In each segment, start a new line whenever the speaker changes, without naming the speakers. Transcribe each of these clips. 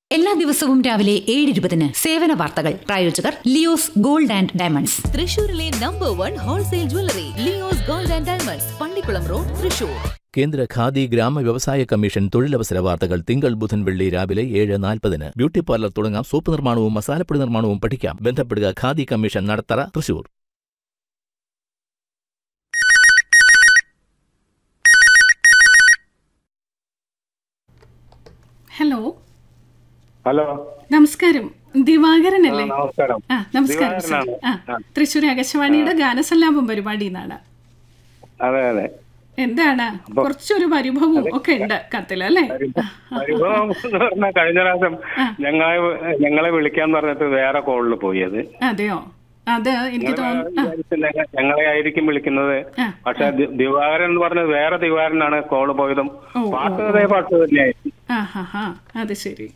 എല്ലാ ദിവസവും രാവിലെ ഏഴ് ഇരുപതിന് സേവന വാർത്തകൾ പ്രായോജകർ ലിയോസ് ഗോൾഡ് ആൻഡ് ഡയമണ്ട്സ്
തൃശൂരിലെ number one wholesale jewellery Leo's gold and diamonds Pallikulam road Thrissur
കേന്ദ്ര ഖാദി ഗ്രാമ വ്യവസായ കമ്മീഷൻ തൊഴിലവസര വാർത്തകൾ തിങ്കൾ ബുധൻ വെള്ളി രാവിലെ ഏഴ് നാൽപ്പതിന് ബ്യൂട്ടി പാർലർ തുടങ്ങാം സോപ്പ് നിർമ്മാണവും മസാലപ്പൊടി നിർമ്മാണവും പഠിക്കാം ബന്ധപ്പെടുക ഖാദി കമ്മീഷൻ നടത്തറ തൃശൂർ
ഹലോ
ഹലോ
നമസ്കാരം ദിവാകരനല്ലേ
ആ, നമസ്കാരം.
ആ നമസ്കാരം സർ
ദിവാകരനാണ്.
ആ തൃശ്ശൂർ ആകാശവാണിയുടെ ഗാനസല്ലാപം പരിപാടി എന്നാണ്
അതെ അതെ
എന്താണ് കുറച്ചൊരു പരിഭവവും ഒക്കെ ഉണ്ട് കത്തിൽ അല്ലേ
പരിഭവം എന്ന് പറഞ്ഞാൽ കഴിഞ്ഞ പ്രാവശ്യം ഞങ്ങളെ ഞങ്ങളെ വിളിക്കാന്ന് പറഞ്ഞിട്ട് വേറെ കോളിൽ പോയി അത്
അതെയോ അത് എനിക്ക് തോന്നുന്നു
വിചാരിച്ചില്ല, ഞങ്ങളെ ആയിരിക്കും വിളിക്കുന്നത്
ആ.
പക്ഷെ ദി- ദിവാകരൻ എന്ന് പറഞ്ഞത് വേറെ ദിവാകരനാണ് കോള് പോയതും
ഓ,
പാട്ട് അതേ പാട്ട് തന്നെയായിരുന്നു
ആ ഹാ ഹാ അത് ശരി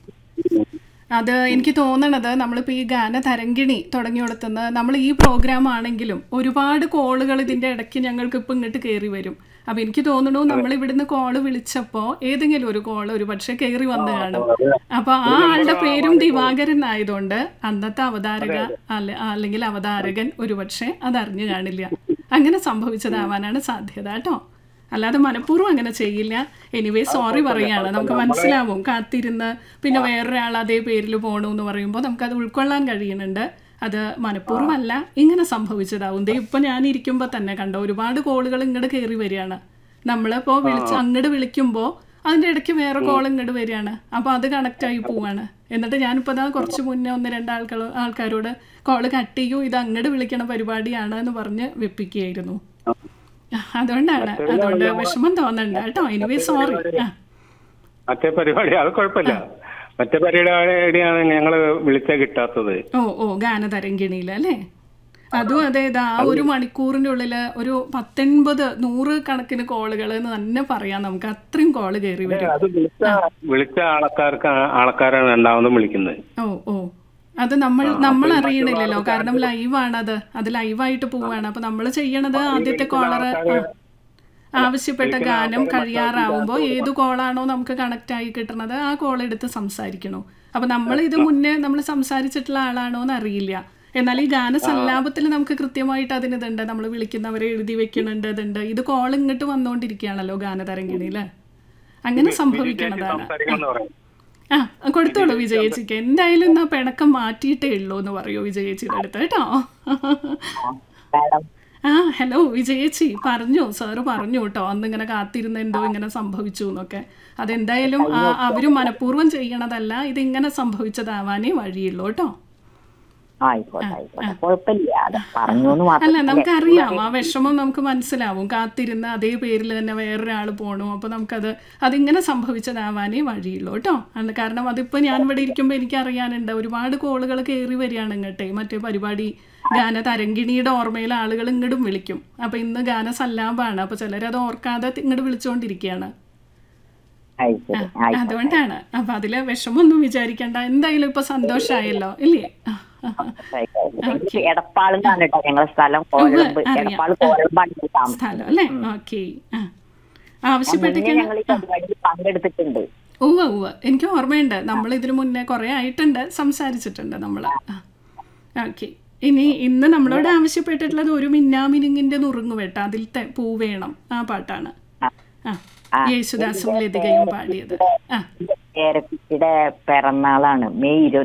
അത് എനിക്ക് തോന്നണത് നമ്മളിപ്പോൾ ഈ ഗാന തരങ്കിണി തുടങ്ങി കൊടുത്തുന്ന നമ്മൾ ഈ പ്രോഗ്രാം ആണെങ്കിലും ഒരുപാട് കോളുകൾ ഇതിൻ്റെ ഇടയ്ക്ക് ഞങ്ങൾക്ക് ഇപ്പം ഇങ്ങോട്ട് കയറി വരും അപ്പം എനിക്ക് തോന്നുന്നു നമ്മൾ ഇവിടുന്ന് കോള് വിളിച്ചപ്പോൾ ഏതെങ്കിലും ഒരു കോള് ഒരു പക്ഷേ കയറി വന്ന് കാണും അപ്പോൾ ആ ആളുടെ പേരും ദിവാകരൻ ആയതുകൊണ്ട് അന്നത്തെ അവതാരക അല്ല അല്ലെങ്കിൽ അവതാരകൻ ഒരുപക്ഷെ അതറിഞ്ഞു കാണില്ല അങ്ങനെ സംഭവിച്ചതാവാനാണ് സാധ്യത കേട്ടോ അല്ലാതെ മനഃപൂർവ്വം അങ്ങനെ ചെയ്യില്ല എനിവേ സോറി പറയാണ് നമുക്ക് മനസ്സിലാവും കാത്തിരുന്ന് പിന്നെ വേറൊരാൾ അതേ പേരിൽ പോകണമെന്ന് പറയുമ്പോൾ നമുക്കത് ഉൾക്കൊള്ളാൻ കഴിയുന്നുണ്ട് അത് മനഃപൂർവ്വം അല്ല ഇങ്ങനെ സംഭവിച്ചതാവും ദേ ഇപ്പം ഞാൻ ഇരിക്കുമ്പോൾ തന്നെ കണ്ടോ ഒരുപാട് കോളുകൾ ഇങ്ങോട്ട് കയറി വരികയാണ് നമ്മളിപ്പോൾ വിളിച്ച് അങ്ങോട്ട് വിളിക്കുമ്പോൾ അതിൻ്റെ ഇടയ്ക്ക് വേറെ കോൾ ഇങ്ങോട്ട് വരികയാണ് അപ്പോൾ അത് കണക്റ്റ് ആയി പോവാണ് എന്നിട്ട് ഞാനിപ്പോൾ ദാ കുറച്ച് മുന്നേ ഒന്ന് രണ്ട് ആൾക്കാർ ആൾക്കാരോട് കോള് കട്ട് ചെയ്യൂ ഇത് അങ്ങോട്ട് വിളിക്കണ പരിപാടിയാണ് എന്ന് പറഞ്ഞ് വെപ്പിക്കുകയായിരുന്നു അതുകൊണ്ടാണ് അതുകൊണ്ട് വിഷമം തോന്നണ്ട കേട്ടോ എനിവേ സോറി ആ
മറ്റേ പരിപാടി അത് കുഴപ്പമില്ല മറ്റേ പരിപാടിയാണ് ഞങ്ങള് വിളിച്ച കിട്ടാത്തത്
ഓ ഓ ഗാനതരംഗിണിയിൽ അല്ലേ അതും അതെ ഇതാ ആ ഒരു മണിക്കൂറിൻ്റെ ഉള്ളിൽ ഒരു പത്തൊൻപത് നൂറ് കണക്കിന് കോളുകൾ എന്ന് തന്നെ പറയാം നമുക്ക് അത്രയും കോള് കയറി വരും
അത് വിളിച്ച വിളിച്ച ആൾക്കാർക്ക് ആൾക്കാരാണ് രണ്ടാമതും വിളിക്കുന്നത്
ഓ ഓ അത് നമ്മൾ നമ്മൾ അറിയണില്ലല്ലോ കാരണം ലൈവാണത് അത് ലൈവായിട്ട് പോവാണ് അപ്പൊ നമ്മൾ ചെയ്യണത് ആദ്യത്തെ കോളർ ആവശ്യപ്പെട്ട ഗാനം കഴിയാറാവുമ്പോൾ ഏത് കോളാണോ നമുക്ക് കണക്റ്റ് ആയി കിട്ടുന്നത് ആ കോൾ എടുത്ത് സംസാരിക്കണോ അപ്പൊ നമ്മൾ ഇത് മുന്നേ നമ്മൾ സംസാരിച്ചിട്ടുള്ള ആളാണോ എന്ന് അറിയില്ല എന്നാൽ ഈ ഗാന സല്ലാപത്തിൽ നമുക്ക് കൃത്യമായിട്ട് അതിനിതുണ്ട് നമ്മൾ വിളിക്കുന്നവരെ എഴുതി വെക്കണുണ്ട് ഇതുണ്ട് ഇത് കോൾ ഇങ്ങോട്ട് വന്നുകൊണ്ടിരിക്കുകയാണല്ലോ ഗാനതരംഗിണിയില് അങ്ങനെ സംഭവിക്കണതാണ്
സംസാരിക്കണം പറയും
ആ കൊടുത്തോളൂ വിജയേച്ചിക്ക് എന്തായാലും എന്നാ പിണക്കം മാറ്റിയിട്ടേ ഉള്ളൂ എന്ന് പറയൂ വിജയേച്ചിയുടെ അടുത്ത് കേട്ടോ ആ ഹലോ വിജയേച്ചി പറഞ്ഞു സാറ് പറഞ്ഞു കേട്ടോ അന്ന് ഇങ്ങനെ കാത്തിരുന്ന് എന്തോ ഇങ്ങനെ സംഭവിച്ചു എന്നൊക്കെ അതെന്തായാലും ആ, അവര് മനഃപൂർവ്വം ചെയ്യണതല്ല ഇതിങ്ങനെ സംഭവിച്ചതാവാനേ വഴിയുള്ളൂ കേട്ടോ
ആയിക്കോട്ടെ ആയിക്കോട്ടെ കുഴപ്പമില്ല അത് പറഞ്ഞു എന്ന്
അല്ല
മാത്രം
നമുക്കറിയാം ആ വിഷമം നമുക്ക് മനസ്സിലാവും കാത്തിരുന്ന് അതേ പേരിൽ തന്നെ വേറൊരാൾ പോകണു അപ്പോൾ നമുക്കത് അതിങ്ങനെ സംഭവിച്ചതാവാനേ വഴിയുള്ളൂ കേട്ടോ അന്ന് കാരണം അതിപ്പോൾ ഞാൻ ഇവിടെ ഇരിക്കുമ്പോൾ എനിക്ക് അറിയാനുണ്ട് ഒരുപാട് കോളുകൾ കയറി വരികയാണ് ഇങ്ങോട്ടേ മറ്റേ പരിപാടി ഗാന തരങ്കിണിയുടെ ഓർമ്മയിൽ ആളുകൾ ഇങ്ങോട്ടും വിളിക്കും അപ്പോൾ ഇന്ന് ഗാന സല്ലാപാണ് അപ്പോൾ ചിലരത് ഓർക്കാതെ ഇങ്ങോട്ട് വിളിച്ചുകൊണ്ടിരിക്കുകയാണ്
ആയിക്കോട്ടെ ആയിക്കോട്ടെ
അതുകൊണ്ടാണ് അപ്പോൾ അതിൽ വിഷമൊന്നും വിചാരിക്കേണ്ട എന്തായാലും ഇപ്പോൾ സന്തോഷമായല്ലോ ഇല്ലേ ആ, ആ, ആ.
ആയിക്കോട്ടെ എടപ്പാളിന്നാണ് കേട്ടോ ഞങ്ങളെ സ്ഥലം കോഴമ്പ്
അറിയാം.
എടപ്പാൾ കോഴമ്പാണ് ഞങ്ങൾ താമസം
സ്ഥലം അല്ലേ ഓക്കെ ആ
മുന്നേ
ആവശ്യപ്പെട്ടിരിക്കണം
ഞങ്ങൾ ഈ പരിപാടിയിൽ പങ്കെടുത്തിട്ടുണ്ട്
ഉവ്വ ഉവ്വ എനിക്ക് ഓർമ്മയുണ്ട് നമ്മൾ ഇതിനു മുന്നേ കുറേ ആയിട്ടുണ്ട് സംസാരിച്ചിട്ടുണ്ട് നമ്മൾ ഓക്കെ ഇനി ഇന്ന് നമ്മളോട് ആവശ്യപ്പെട്ടിട്ടുള്ളത് ഒരു മിന്നാമിനുങ്ങിന്റെ നുറുങ്ങു വെട്ട അതിലത്തെ പൂ വേണം ആ പാട്ടാണ് ആ യേശുദാസും ലതികയും പാടിയത് ആ
പേരക്കുട്ടിയുടെ പിറന്നാളാണ് മെയ് ഇരുപത്തി